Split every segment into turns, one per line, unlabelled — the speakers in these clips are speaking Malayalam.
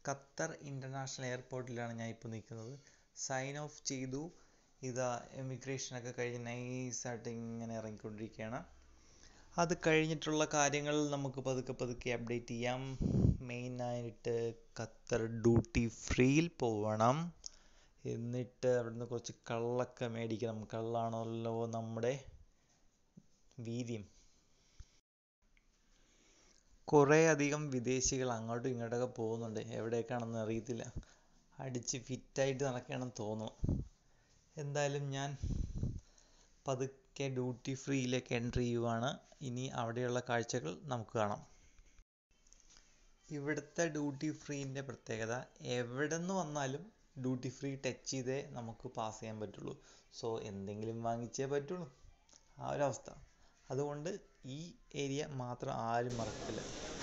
ഖത്തർ ഇൻ്റർനാഷണൽ എയർപോർട്ടിലാണ് ഞാൻ ഇപ്പോൾ നിൽക്കുന്നത് സൈൻ ഓഫ് ചെയ്തു ഇതാ എമിഗ്രേഷനൊക്കെ കഴിഞ്ഞ് നൈസായിട്ട് ഇങ്ങനെ ഇറങ്ങിക്കൊണ്ടിരിക്കുകയാണ് അത് കഴിഞ്ഞിട്ടുള്ള കാര്യങ്ങൾ നമുക്ക് പതുക്കെ പതുക്കെ അപ്ഡേറ്റ് ചെയ്യാം മെയിനായിട്ട് ഖത്തർ ഡ്യൂട്ടി ഫ്രീയിൽ പോവണം എന്നിട്ട് അവിടുന്ന് കുറച്ച് കള്ളൊക്കെ മേടിക്കണം കള്ളാണല്ലോ നമ്മുടെ വീര്യം കുറേ അധികം വിദേശികൾ അങ്ങോട്ടും ഇങ്ങോട്ടൊക്കെ പോകുന്നുണ്ട് എവിടേക്കാണെന്ന് അറിയത്തില്ല അടിച്ച് ഫിറ്റായിട്ട് നടക്കുകയാണെന്ന് തോന്നുന്നു എന്തായാലും ഞാൻ പതുക്കെ ഡ്യൂട്ടി ഫ്രീയിലേക്ക് എൻട്രി ചെയ്യുവാണ് ഇനി അവിടെയുള്ള കാഴ്ചകൾ നമുക്ക് കാണാം ഇവിടുത്തെ ഡ്യൂട്ടി ഫ്രീൻ്റെ പ്രത്യേകത എവിടെ നിന്ന് വന്നാലും ഡ്യൂട്ടി ഫ്രീ ടച്ച് ചെയ്തേ നമുക്ക് പാസ് ചെയ്യാൻ പറ്റുള്ളൂ സോ എന്തെങ്കിലും വാങ്ങിച്ചേ പറ്റുള്ളൂ ആ ഒരു അവസ്ഥ അതുകൊണ്ട് ഈ ഏരിയ മാത്രം ആരും മറക്കത്തില്ല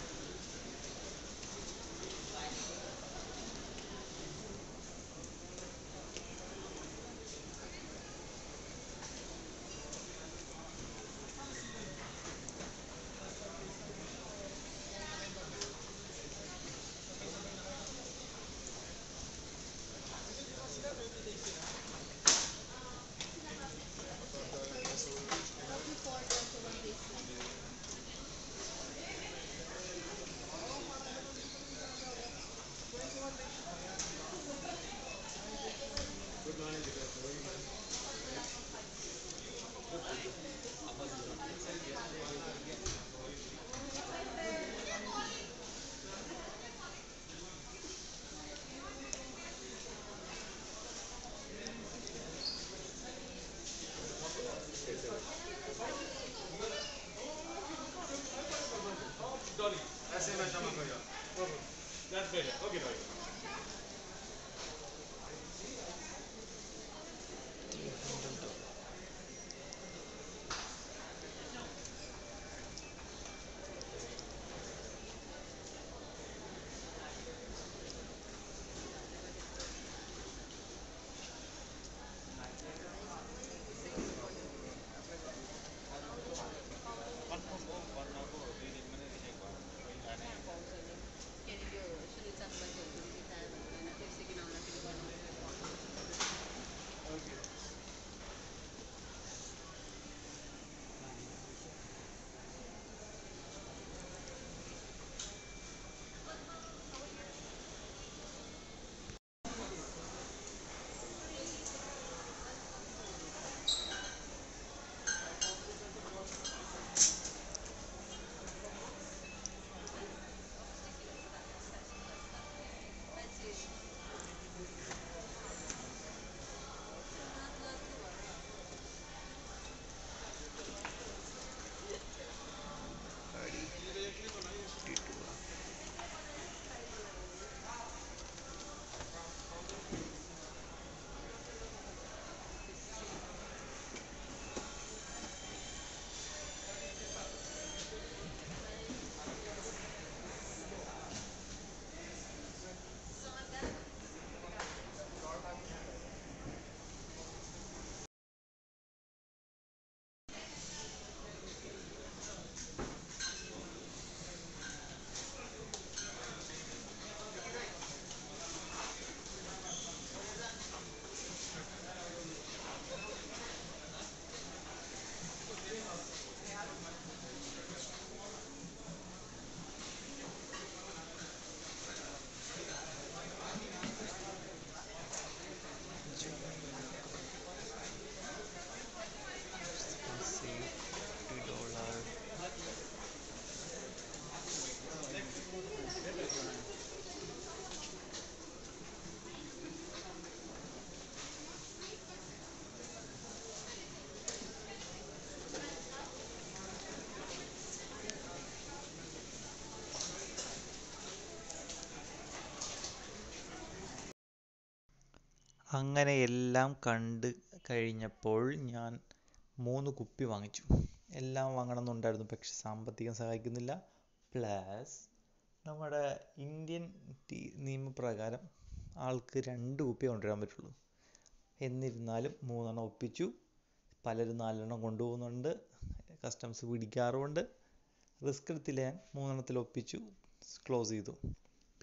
അങ്ങനെ എല്ലാം കണ്ട് കഴിഞ്ഞപ്പോൾ ഞാൻ മൂന്ന് കുപ്പി വാങ്ങിച്ചു എല്ലാം വാങ്ങണമെന്നുണ്ടായിരുന്നു പക്ഷെ സാമ്പത്തികം സഹായിക്കുന്നില്ല പ്ലസ് നമ്മുടെ ഇന്ത്യൻ നിയമപ്രകാരം ആൾക്ക് രണ്ട് കുപ്പിയേ കൊണ്ടുവരാൻ പറ്റുള്ളൂ എന്നിരുന്നാലും മൂന്നെണ്ണം ഒപ്പിച്ചു പലരും നാലെണ്ണം കൊണ്ടുപോകുന്നുണ്ട് കസ്റ്റംസ് പിടിക്കാറുമുണ്ട് റിസ്ക് എടുത്തില്ല ഞാൻ മൂന്നെണ്ണത്തിൽ ഒപ്പിച്ചു ക്ലോസ് ചെയ്തു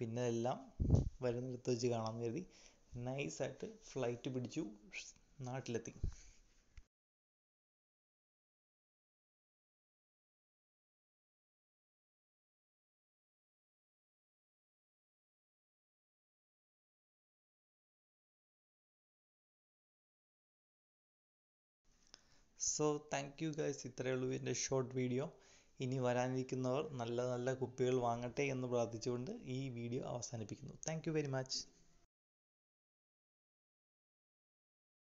പിന്നെ എല്ലാം വരുന്നിടത്ത് വെച്ച് കാണാമെന്ന് കരുതി നൈസായിട്ട് ഫ്ലൈറ്റ് പിടിച്ചു നാട്ടിലെത്തി സോ താങ്ക് യു ഗൈസ് ഇത്രയേ ഉള്ളൂ എൻ്റെ ഷോർട്ട് വീഡിയോ ഇനി വരാനിരിക്കുന്നവർ നല്ല നല്ല കുപ്പികൾ വാങ്ങട്ടെ എന്ന് പ്രാർത്ഥിച്ചുകൊണ്ട് ഈ വീഡിയോ അവസാനിപ്പിക്കുന്നു താങ്ക് യു വെരി മച്ച്